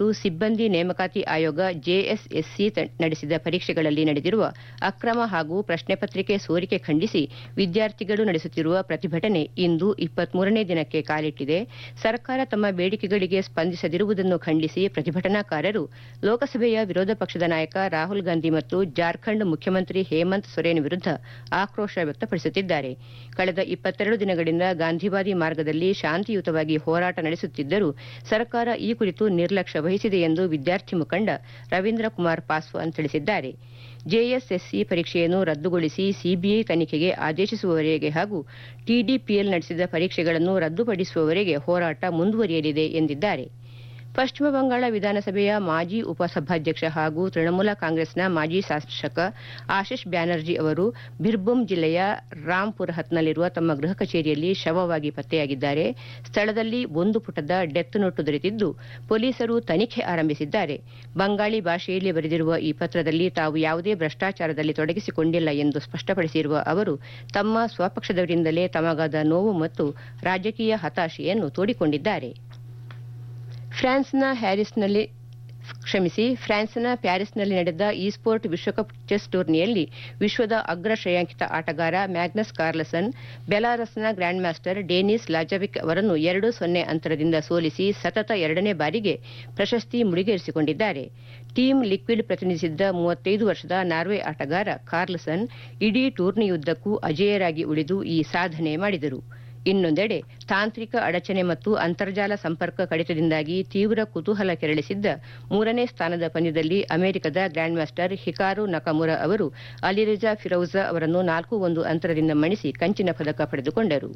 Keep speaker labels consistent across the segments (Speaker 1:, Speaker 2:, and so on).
Speaker 1: ಮತ್ತು ಸಿಬ್ಬಂದಿ ನೇಮಕಾತಿ ಆಯೋಗ ಜೆಎಸ್ಎಸ್ಸಿ ನಡೆಸಿದ ಪರೀಕ್ಷೆಗಳಲ್ಲಿ ನಡೆದಿರುವ ಅಕ್ರಮ ಹಾಗೂ ಪ್ರಶ್ನೆ ಪತ್ರಿಕೆ ಸೋರಿಕೆ ಖಂಡಿಸಿ ವಿದ್ಯಾರ್ಥಿಗಳು ನಡೆಸುತ್ತಿರುವ ಪ್ರತಿಭಟನೆ ಇಂದು ಇಪ್ಪತ್ಮೂರನೇ ದಿನಕ್ಕೆ ಕಾಲಿಟ್ಟಿದೆ ಸರ್ಕಾರ ತಮ್ಮ ಬೇಡಿಕೆಗಳಿಗೆ ಸ್ಪಂದಿಸದಿರುವುದನ್ನು ಖಂಡಿಸಿ ಪ್ರತಿಭಟನಾಕಾರರು ಲೋಕಸಭೆಯ ವಿರೋಧ ಪಕ್ಷದ ನಾಯಕ ರಾಹುಲ್ ಗಾಂಧಿ ಮತ್ತು ಜಾರ್ಖಂಡ್ ಮುಖ್ಯಮಂತ್ರಿ ಹೇಮಂತ್ ಸೊರೇನ್ ವಿರುದ್ಧ ಆಕ್ರೋಶ ವ್ಯಕ್ತಪಡಿಸುತ್ತಿದ್ದಾರೆ ಕಳೆದ ಇಪ್ಪತ್ತೆರಡು ದಿನಗಳಿಂದ ಗಾಂಧಿವಾದಿ ಮಾರ್ಗದಲ್ಲಿ ಶಾಂತಿಯುತವಾಗಿ ಹೋರಾಟ ನಡೆಸುತ್ತಿದ್ದರೂ ಸರ್ಕಾರ ಈ ಕುರಿತು ನಿರ್ಲಕ್ಷ್ಯ ವಹಿಸಿದೆ ಎಂದು ವಿದ್ಯಾರ್ಥಿ ಮುಖಂಡ ರವೀಂದ್ರ ಕುಮಾರ್ ಪಾಸ್ವಾನ್ ತಿಳಿಸಿದ್ದಾರೆ ಜೆಎಸ್ಎಸ್ಸಿ ಪರೀಕ್ಷೆಯನ್ನು ರದ್ದುಗೊಳಿಸಿ ಸಿಬಿಐ ತನಿಖೆಗೆ ಆದೇಶಿಸುವವರೆಗೆ ಹಾಗೂ ಟಿಡಿಪಿಎಲ್ ನಡೆಸಿದ ಪರೀಕ್ಷೆಗಳನ್ನು ರದ್ದುಪಡಿಸುವವರೆಗೆ ಹೋರಾಟ ಮುಂದುವರಿಯಲಿದೆ ಎಂದಿದ್ದಾರೆ ಪಶ್ಚಿಮ ಬಂಗಾಳ ವಿಧಾನಸಭೆಯ ಮಾಜಿ ಉಪಸಭಾಧ್ಯಕ್ಷ ಹಾಗೂ ತೃಣಮೂಲ ಕಾಂಗ್ರೆಸ್ನ ಮಾಜಿ ಶಾಸಕ ಆಶಿಷ್ ಬ್ಯಾನರ್ಜಿ ಅವರು ಬಿರ್ಭೂಮ್ ಜಿಲ್ಲೆಯ ರಾಂಪುರಹತ್ನಲ್ಲಿರುವ ತಮ್ಮ ಗೃಹ ಕಚೇರಿಯಲ್ಲಿ ಶವವಾಗಿ ಪತ್ತೆಯಾಗಿದ್ದಾರೆ ಸ್ಥಳದಲ್ಲಿ ಒಂದು ಪುಟದ ಡೆತ್ ನೋಟು ದೊರೆತಿದ್ದು ಪೊಲೀಸರು ತನಿಖೆ ಆರಂಭಿಸಿದ್ದಾರೆ ಬಂಗಾಳಿ ಭಾಷೆಯಲ್ಲಿ ಬರೆದಿರುವ ಈ ಪತ್ರದಲ್ಲಿ ತಾವು ಯಾವುದೇ ಭ್ರಷ್ಟಾಚಾರದಲ್ಲಿ ತೊಡಗಿಸಿಕೊಂಡಿಲ್ಲ ಎಂದು ಸ್ಪಷ್ಟಪಡಿಸಿರುವ ಅವರು ತಮ್ಮ ಸ್ವಪಕ್ಷದವರಿಂದಲೇ ತಮಗಾದ ನೋವು ಮತ್ತು ರಾಜಕೀಯ ಹತಾಶೆಯನ್ನು ತೋಡಿಕೊಂಡಿದ್ದಾರೆ ಫ್ರಾನ್ಸ್ನ ಹ್ಯಾರಿಸ್ನಲ್ಲಿ ಕ್ಷಮಿಸಿ ಫ್ರಾನ್ಸ್ನ ಪ್ಯಾರಿಸ್ನಲ್ಲಿ ನಡೆದ ಈ ಸ್ಪೋರ್ಟ್ ವಿಶ್ವಕಪ್ ಚೆಸ್ ಟೂರ್ನಿಯಲ್ಲಿ ವಿಶ್ವದ ಅಗ್ರ ಶ್ರೇಯಾಂಕಿತ ಆಟಗಾರ ಮ್ಯಾಗ್ನಸ್ ಕಾರ್ಲಸನ್ ಬೆಲಾರಸ್ನ ಗ್ರ್ಯಾಂಡ್ ಮಾಸ್ಟರ್ ಡೇನಿಸ್ ಲಾಜವಿಕ್ ಅವರನ್ನು ಎರಡು ಸೊನ್ನೆ ಅಂತರದಿಂದ ಸೋಲಿಸಿ ಸತತ ಎರಡನೇ ಬಾರಿಗೆ ಪ್ರಶಸ್ತಿ ಮುಡಿಗೇರಿಸಿಕೊಂಡಿದ್ದಾರೆ ಟೀಮ್ ಲಿಕ್ವಿಡ್ ಪ್ರತಿನಿಧಿಸಿದ್ದ ಮೂವತ್ತೈದು ವರ್ಷದ ನಾರ್ವೆ ಆಟಗಾರ ಕಾರ್ಲಸನ್ ಇಡೀ ಟೂರ್ನಿಯುದ್ದಕ್ಕೂ ಅಜೇಯರಾಗಿ ಉಳಿದು ಈ ಸಾಧನೆ ಮಾಡಿದರು ಇನ್ನೊಂದೆಡೆ ತಾಂತ್ರಿಕ ಅಡಚಣೆ ಮತ್ತು ಅಂತರ್ಜಾಲ ಸಂಪರ್ಕ ಕಡಿತದಿಂದಾಗಿ ತೀವ್ರ ಕುತೂಹಲ ಕೆರಳಿಸಿದ್ದ ಮೂರನೇ ಸ್ಥಾನದ ಪಂದ್ಯದಲ್ಲಿ ಅಮೆರಿಕದ ಗ್ರ್ಯಾಂಡ್ ಮಾಸ್ಟರ್ ಹಿಕಾರು ನಕಮುರ ಅವರು ಅಲಿರಿಜಾ ಫಿರೌಜಾ ಅವರನ್ನು ನಾಲ್ಕು ಒಂದು ಅಂತರದಿಂದ ಮಣಿಸಿ ಕಂಚಿನ ಪದಕ ಪಡೆದುಕೊಂಡರು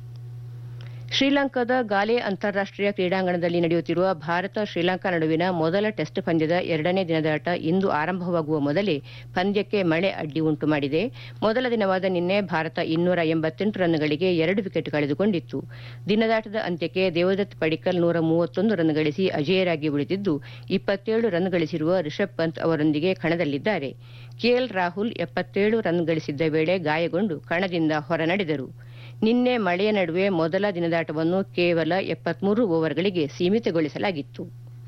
Speaker 1: ಶ್ರೀಲಂಕಾದ ಗಾಲೆ ಅಂತಾರಾಷ್ಟೀಯ ಕ್ರೀಡಾಂಗಣದಲ್ಲಿ ನಡೆಯುತ್ತಿರುವ ಭಾರತ ಶ್ರೀಲಂಕಾ ನಡುವಿನ ಮೊದಲ ಟೆಸ್ಟ್ ಪಂದ್ಯದ ಎರಡನೇ ದಿನದಾಟ ಇಂದು ಆರಂಭವಾಗುವ ಮೊದಲೇ ಪಂದ್ಯಕ್ಕೆ ಮಳೆ ಅಡ್ಡಿ ಉಂಟು ಮಾಡಿದೆ ಮೊದಲ ದಿನವಾದ ನಿನ್ನೆ ಭಾರತ ಇನ್ನೂರ ಎಂಬತ್ತೆಂಟು ರನ್ಗಳಿಗೆ ಎರಡು ವಿಕೆಟ್ ಕಳೆದುಕೊಂಡಿತ್ತು ದಿನದಾಟದ ಅಂತ್ಯಕ್ಕೆ ದೇವದತ್ ಪಡಿಕಲ್ ನೂರ ಮೂವತ್ತೊಂದು ರನ್ ಗಳಿಸಿ ಅಜೇಯರಾಗಿ ಉಳಿದಿದ್ದು ಇಪ್ಪತ್ತೇಳು ರನ್ ಗಳಿಸಿರುವ ರಿಷಬ್ ಪಂತ್ ಅವರೊಂದಿಗೆ ಕಣದಲ್ಲಿದ್ದಾರೆ ಕೆಎಲ್ ರಾಹುಲ್ ಎಪ್ಪತ್ತೇಳು ರನ್ ಗಳಿಸಿದ್ದ ವೇಳೆ ಗಾಯಗೊಂಡು ಕಣದಿಂದ ಹೊರನಡೆದರು ನಿನ್ನೆ ಮಳೆಯ ನಡುವೆ ಮೊದಲ ದಿನದಾಟವನ್ನು ಕೇವಲ ಎಪ್ಪತ್ಮೂರು ಓವರ್ಗಳಿಗೆ ಸೀಮಿತಗೊಳಿಸಲಾಗಿತ್ತು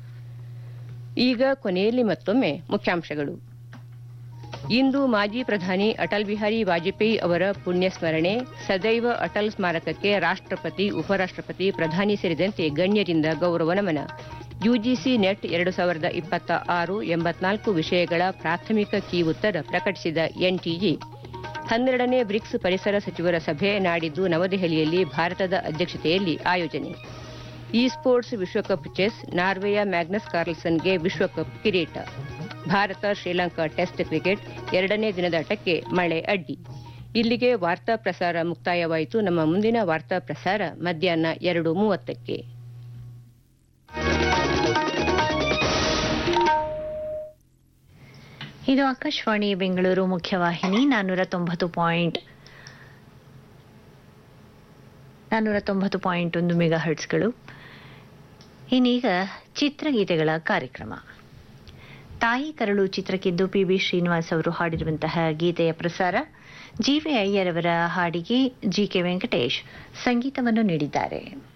Speaker 1: ಈಗ ಕೊನೆಯಲ್ಲಿ ಮತ್ತೊಮ್ಮೆ ಮುಖ್ಯಾಂಶಗಳು ಇಂದು ಮಾಜಿ ಪ್ರಧಾನಿ ಅಟಲ್ ಬಿಹಾರಿ ವಾಜಪೇಯಿ ಅವರ ಪುಣ್ಯ ಸ್ಮರಣೆ ಸದೈವ ಅಟಲ್ ಸ್ಮಾರಕಕ್ಕೆ ರಾಷ್ಟ್ರಪತಿ ಉಪರಾಷ್ಟ್ರಪತಿ ಪ್ರಧಾನಿ ಸೇರಿದಂತೆ ಗಣ್ಯರಿಂದ ಗೌರವ ನಮನ ಯುಜಿಸಿ ನೆಟ್ ಎರಡು ಸಾವಿರದ ಇಪ್ಪತ್ತ ಆರು ಎಂಬತ್ನಾಲ್ಕು ವಿಷಯಗಳ ಪ್ರಾಥಮಿಕ ಕೀ ಉತ್ತರ ಪ್ರಕಟಿಸಿದ ಎನ್ಟಿಎ ಹನ್ನೆರಡನೇ ಬ್ರಿಕ್ಸ್ ಪರಿಸರ ಸಚಿವರ ಸಭೆ ನಾಡಿದ್ದು ನವದೆಹಲಿಯಲ್ಲಿ ಭಾರತದ ಅಧ್ಯಕ್ಷತೆಯಲ್ಲಿ ಆಯೋಜನೆ ಇ ಸ್ಪೋರ್ಟ್ಸ್ ವಿಶ್ವಕಪ್ ಚೆಸ್ ನಾರ್ವೆಯ ಮ್ಯಾಗ್ನಸ್ ಕಾರ್ಲ್ಸನ್ಗೆ ವಿಶ್ವಕಪ್ ಕಿರೀಟ ಭಾರತ ಶ್ರೀಲಂಕಾ ಟೆಸ್ಟ್ ಕ್ರಿಕೆಟ್ ಎರಡನೇ ದಿನದಾಟಕ್ಕೆ ಮಳೆ ಅಡ್ಡಿ ಇಲ್ಲಿಗೆ ವಾರ್ತಾ ಪ್ರಸಾರ ಮುಕ್ತಾಯವಾಯಿತು ನಮ್ಮ ಮುಂದಿನ ವಾರ್ತಾ ಪ್ರಸಾರ ಮಧ್ಯಾಹ್ನ ಎರಡು ಮೂವತ್ತಕ್ಕೆ
Speaker 2: ಇದು ಆಕಾಶವಾಣಿ ಬೆಂಗಳೂರು ಮುಖ್ಯವಾಹಿನಿ ನಾನ್ನೂರ ತೊಂಬತ್ತು ಪಾಯಿಂಟ್ ನಾನ್ನೂರ ತೊಂಬತ್ತು ಪಾಯಿಂಟ್ ಒಂದು ಮೆಗಾ ಹರ್ಟ್ಸ್ಗಳು ಇನ್ನೀಗ ಚಿತ್ರಗೀತೆಗಳ ಕಾರ್ಯಕ್ರಮ ತಾಯಿ ಕರಳು ಚಿತ್ರಕ್ಕಿದ್ದು ಪಿ ಬಿ ಶ್ರೀನಿವಾಸ್ ಅವರು ಹಾಡಿರುವಂತಹ ಗೀತೆಯ ಪ್ರಸಾರ ಜಿ ವಿ ಅಯ್ಯರ್ ಅವರ ಹಾಡಿಗೆ ಜಿ ಕೆ ವೆಂಕಟೇಶ್ ಸಂಗೀತವನ್ನು ನೀಡಿದ್ದಾರೆ